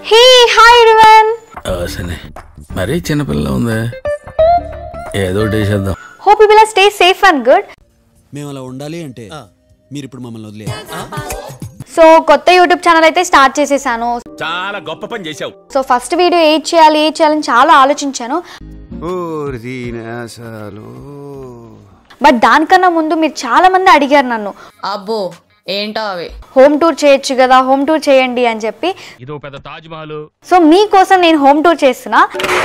Hey hi everyone సరే మరీ చిన్నపిల్ల ఉందే ఏదో ఒకటి చేసేద్దాం hope you will stay safe and good మేము అలా ఉండాలి అంటే మీరు ఇప్పుడు మమ్మల్ని వదిలే సో కొత్త యూట్యూబ్ ఛానల్ అయితే స్టార్ట్ చేసేసాను చాలా గొప్ప పని చేశావు సో ఫస్ట్ వీడియో ఏది చేయాలి ఏది చేయాలని చాలా ఆలోచించాను బట్ దానికన్నా ముందు మీరు చాలా మంది అడిగారు నన్ను అబ్బో ఏంటో అవి హోమ్ టూర్ చేయొచ్చు కదా హోమ్ టూర్ చేయండి అని చెప్పి ఇదో పెద్ద తాజ్ మహల్ సో మీకోసం నేను హోమ్ టూర్ చేస్తున్నా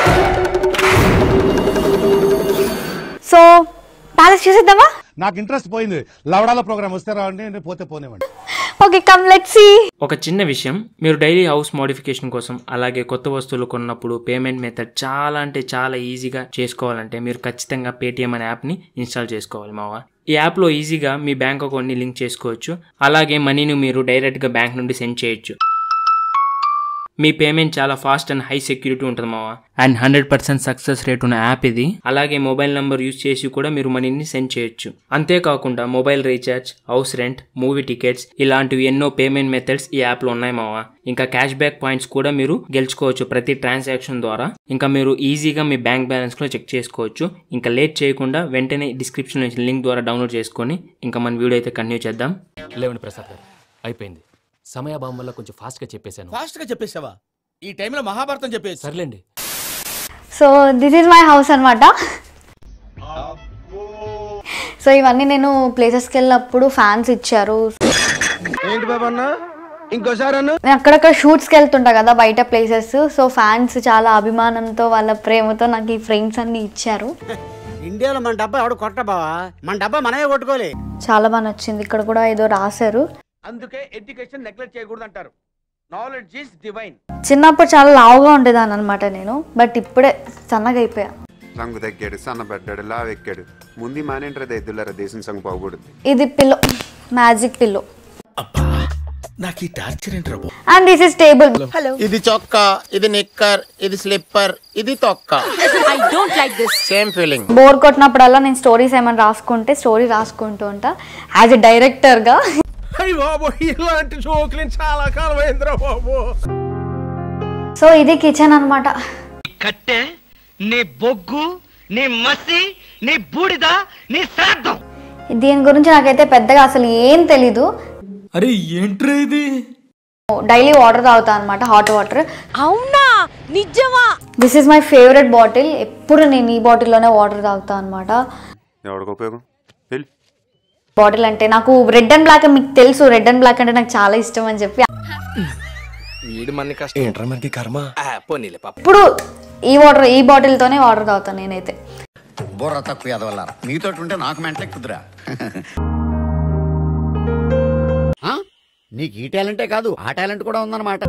సో ప్యాలెస్ చూసేద్దామా నాకు ఇంట్రెస్ట్ పోయింది లవడాల ప్రోగ్రామ్ వస్తే రావండి నేను పోతే పోనివ్వండి ఓకే కమ్ లెట్ సీ ఒక చిన్న విషయం మీరు డైలీ హౌస్ మోడిఫికేషన్ కోసం అలాగే కొత్త వస్తువులు కొన్నప్పుడు పేమెంట్ మెథడ్ చాలా అంటే చాలా ఈజీగా చేసుకోవాలంటే మీరు ఖచ్చితంగా పేటిఎం అనే యాప్ని ఇన్స్టాల్ చేసుకోవాలి మావా ఈ యాప్లో ఈజీగా మీ బ్యాంక్ అకౌంట్ని లింక్ చేసుకోవచ్చు అలాగే మనీని మీరు డైరెక్ట్గా బ్యాంక్ నుండి సెండ్ చేయొచ్చు మీ పేమెంట్ చాలా ఫాస్ట్ అండ్ హై సెక్యూరిటీ ఉంటుంది మావా and hundred percent success rate ఉన్న యాప్ ఇది అలాగే మొబైల్ నంబర్ యూస్ చేసి కూడా మీరు మనీని సెండ్ చేయొచ్చు అంతేకాకుండా mobile recharge house rent movie tickets ఇలాంటివి ఎన్నో పేమెంట్ మెథడ్స్ ఈ యాప్లో ఉన్నాయి మావా ఇంకా క్యాష్ బ్యాక్ పాయింట్స్ కూడా మీరు గెలుచుకోవచ్చు ప్రతి ట్రాన్సాక్షన్ ద్వారా ఇంకా మీరు ఈజీగా మీ బ్యాంక్ బ్యాలెన్స్ కూడా చెక్ చేసుకోవచ్చు ఇంకా లేట్ చేయకుండా వెంటనే డిస్క్రిప్షన్ నుంచి లింక్ ద్వారా డౌన్లోడ్ చేసుకొని ఇంకా మన వీడియో అయితే కంటిన్యూ చేద్దాం లేవండి ప్రసాద్ గారు అయిపోయింది సమయాభావం వల్ల కొంచెం ఫాస్ట్ గా చెప్పేశాను ఫాస్ట్ గా చెప్పేసావా ఈ టైంలో మహాభారతం చెప్పేసి సర్లేండి so this is my house అనమాట సో ఇవన్నీ నేను ప్లేసెస్కి వెళ్ళినప్పుడు ఫ్యాన్స్ ఇచ్చారు ఏంటి బాబా అన్న ఇంకోసారి అన్న నేను అక్కడక్కడ షూట్స్కి వెళ్తుంటా కదా బయట ప్లేసెస్ సో ఫ్యాన్స్ చాలా అభిమానంతో వాళ్ళ ప్రేమతో నాకు ఈ ఫ్రేమ్స్ అన్ని ఇచ్చారు ఇండియాలో మన డబ్బా ఎవడు కొట్ట బావా మన డబ్బా మనమే కొట్టుకోలే చాలా బాగా నచ్చింది ఇక్కడ కూడా ఏదో రాశారు అందుకే ఎడ్యుకేషన్ నెగ్లెక్ట్ చేయకూడదు అంటారు నాలెడ్జ్ ఈస్ డివైన్ చిన్నప్పుడు చాలా లావుగా ఉండేదాన్ని అనమాట నేను బట్ ఇప్పుడే సన్నగా అయిపోయా రంగు తగ్గాడు సన్నబడ్డాడు లావెక్కాడు ముందు మానేంట్రదే ఎద్దులరా దేశం సంగ పోకూడదు ఇది పిల్లో మ్యాజిక్ పిల్లో నాకు ఈ టార్చర్ ఏంటి రాబో అండ్ దిస్ ఇస్ టేబుల్ ఇది చొక్కా ఇది నిక్కర్ ఇది స్లిప్పర్ ఇది తొక్క I don't like this same feeling bore కొట్టినప్పుడల్లా నేను స్టోరీస్ ఏమైనా రాసుకుంటే స్టోరీ రాసుకుంటూ ఉంటా యాజ్ ఎ డైరెక్టర్గా అయ్యి బాబు ఇలాంటి జోకులు చాలా కాలం అయిందిరా బాబు సో ఇది కిచెన్ అనమాట కట్టె నీ బొగ్గు నీ మసి నీ బూడిద నీ శ్రాద్ధం దీని గురించి నాకైతే పెద్దగా అసలు ఏం తెలీదు అరే ఏంట్రా ఇది డైలీ వాటర్ తాగుతా అనమాట హాట్ వాటర్ అవునా నిజమా this is my favourite bottle ఎప్పుడు నేను ఈ బాటిల్లోనే వాటర్ తాగుతా అనమాట ఎవడికి ఉపయోగం వెళ్ళి బాటిల్ అంటే నాకు రెడ్ అండ్ బ్లాక్ మీకు తెలుసు రెడ్ అండ్ బ్లాక్ అంటే నాకు చాలా ఇష్టం అని చెప్పి వీడు మన కష్టం ఏంట్రా మనకి కర్మ పోనీలే పాప ఇప్పుడు ఈ వాటర్ ఈ బాటిల్తోనే వాటర్ తాగుతాను నేనైతే బుర్ర తక్కువ ఎదవల్లార మీతో ఉంటే నాకు మెంటలే కుదురా నీకు ఈ టాలెంటే కాదు ఆ టాలెంట్ కూడా ఉందన్నమాట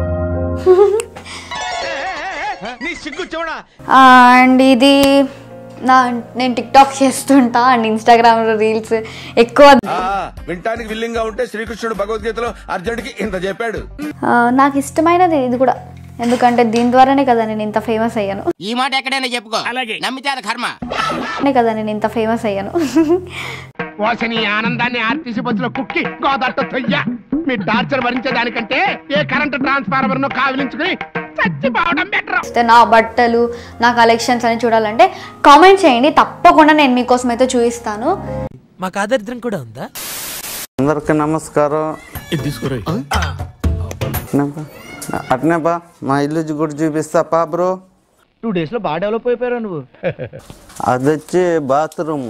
నీ సిగ్గు చూడా అండ్ ఇది నా నేను టిక్ టాక్ చేస్తుంటా అండ్ ఇన్స్టాగ్రామ్ రీల్స్ ఎక్కువ వింటానికి విల్లింగ్ గా ఉంటే శ్రీకృష్ణుడు భగవద్గీతలో అర్జునుడికి ఇంత చెప్పాడు ఆ, నాకు ఇష్టమైనది ఇది కూడా ఎందుకంటే దీని ద్వారానే కదా నేను ఇంత ఫేమస్ అయ్యాను ఈ మాట ఎక్కడైనా చెప్పుకో అలాగే నమ్మితే అది కర్మ నే కదా నేను ఇంత ఫేమస్ అయ్యాను వాసని ఆనందాన్ని ఆర్టీసీ బస్సులో కుక్కి గోదట్ట తొయ్య మీ టార్చర్ భరించేదానికంటే ఏ కరెంట్ ట్రాన్స్ఫార్మర్ ను కావిలించుకుని చచ్చిపోవడం బెటర్ అయితే నా బట్టలు నా కలెక్షన్స్ అని చూడాలంటే కామెంట్ చేయండి తప్పకుండా నేను మీకోసం అయితే చూపిస్తాను మాకు ఆదరిద్రం కూడా ఉందా అందరికి నమస్కారం అట్నేపా మా ఇల్లు కూడా చూపిస్తాపా బ్రో టూ డేస్ లో బాగా డెవలప్ అయిపోయారు నువ్వు అది వచ్చి బాత్రూమ్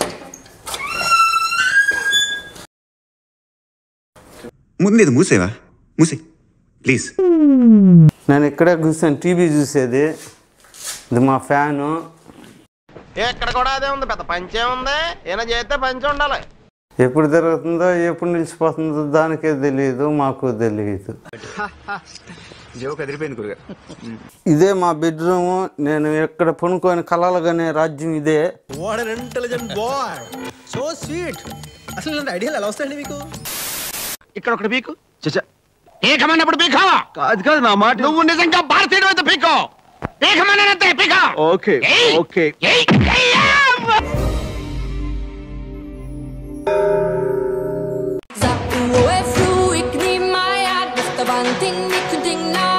ముందు ఇది మూసేవా మూసే ప్లీజ్ నేను ఇక్కడే కూర్చొని టీవీ చూసేది ఇది మా ఫ్యాను ఇక్కడ కూడా అదే ఉంది పెద్ద పంచే ఉంది ఏమైనా చేస్తే పంచే ఉండాలి ఎప్పుడు తిరుగుతుందో ఎప్పుడు నిలిచిపోతుందో దానికే తెలియదు మాకు తెలియదు జోక్ అదిరిపోయింది గురుగా ఇదే మా బెడ్రూమ్ నేను ఎక్కడ పనుకొని కలలుగానే రాజ్యం ఇదే what an intelligent boy so sweet అసలు ఇలాంటి ఐడియాలు ఎలా వస్తాయండి మీకు ఇక్కడ ఒకటి పీకు పీకమన్నప్పుడు పీకో కాదు కాదు నా మాట నువ్వు నిజంగా భారతీయుడు అయితే పీకో పీకమన్నానంతే పీకో ఓకే ఏయ్! ఓకే ఏయ్! ఏయ్యా! Sag du är fru, ik neem mij uit, dus de wanting, ik ding na.